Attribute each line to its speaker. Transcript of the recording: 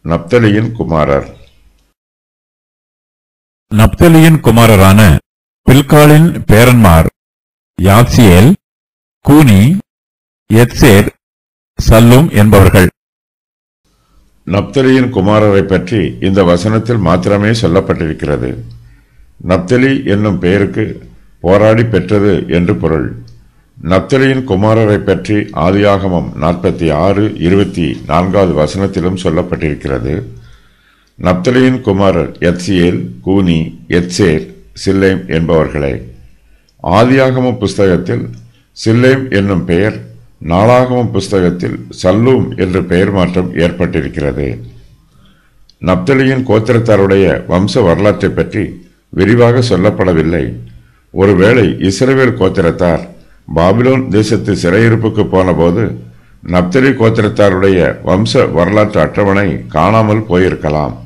Speaker 1: நப்தலியின் குமாரர்
Speaker 2: நப்தலியின் குமாரரான பில்காலின் பேரன்மார் யாத்சியேல் கூனி எத்சேர் சல்லூம் என்பவர்கள்
Speaker 1: நப்தலியின் குமாரரை பற்றி இந்த வசனத்தில் மாத்திரமே சொல்லப்பட்டிருக்கிறது நப்தலி என்னும் பெயருக்கு போராடி பெற்றது என்று பொருள் நப்தலியின் குமாரரை பற்றி ஆதியாகமம் நாற்பத்தி ஆறு இருபத்தி நான்காவது வசனத்திலும் சொல்லப்பட்டிருக்கிறது நப்தலியின் குமாரர் எத்சியேல் கூனி எத்சேர் சில்லேம் என்பவர்களே ஆதியாகம புஸ்தகத்தில் சில்லேம் என்னும் பெயர் நாளாகமம் புஸ்தகத்தில் சல்லூம் என்று பெயர் மாற்றம் ஏற்பட்டிருக்கிறது நப்தலியின் கோத்திரத்தாருடைய வம்ச வரலாற்றை பற்றி விரிவாக சொல்லப்படவில்லை ஒருவேளை இஸ்ரவேல் கோத்திரத்தார் பாபிலோன் தேசத்து சிறையிருப்புக்கு போனபோது நப்தலி கோத்திரத்தாருடைய வம்ச வரலாற்று அட்டவணை காணாமல் போயிருக்கலாம்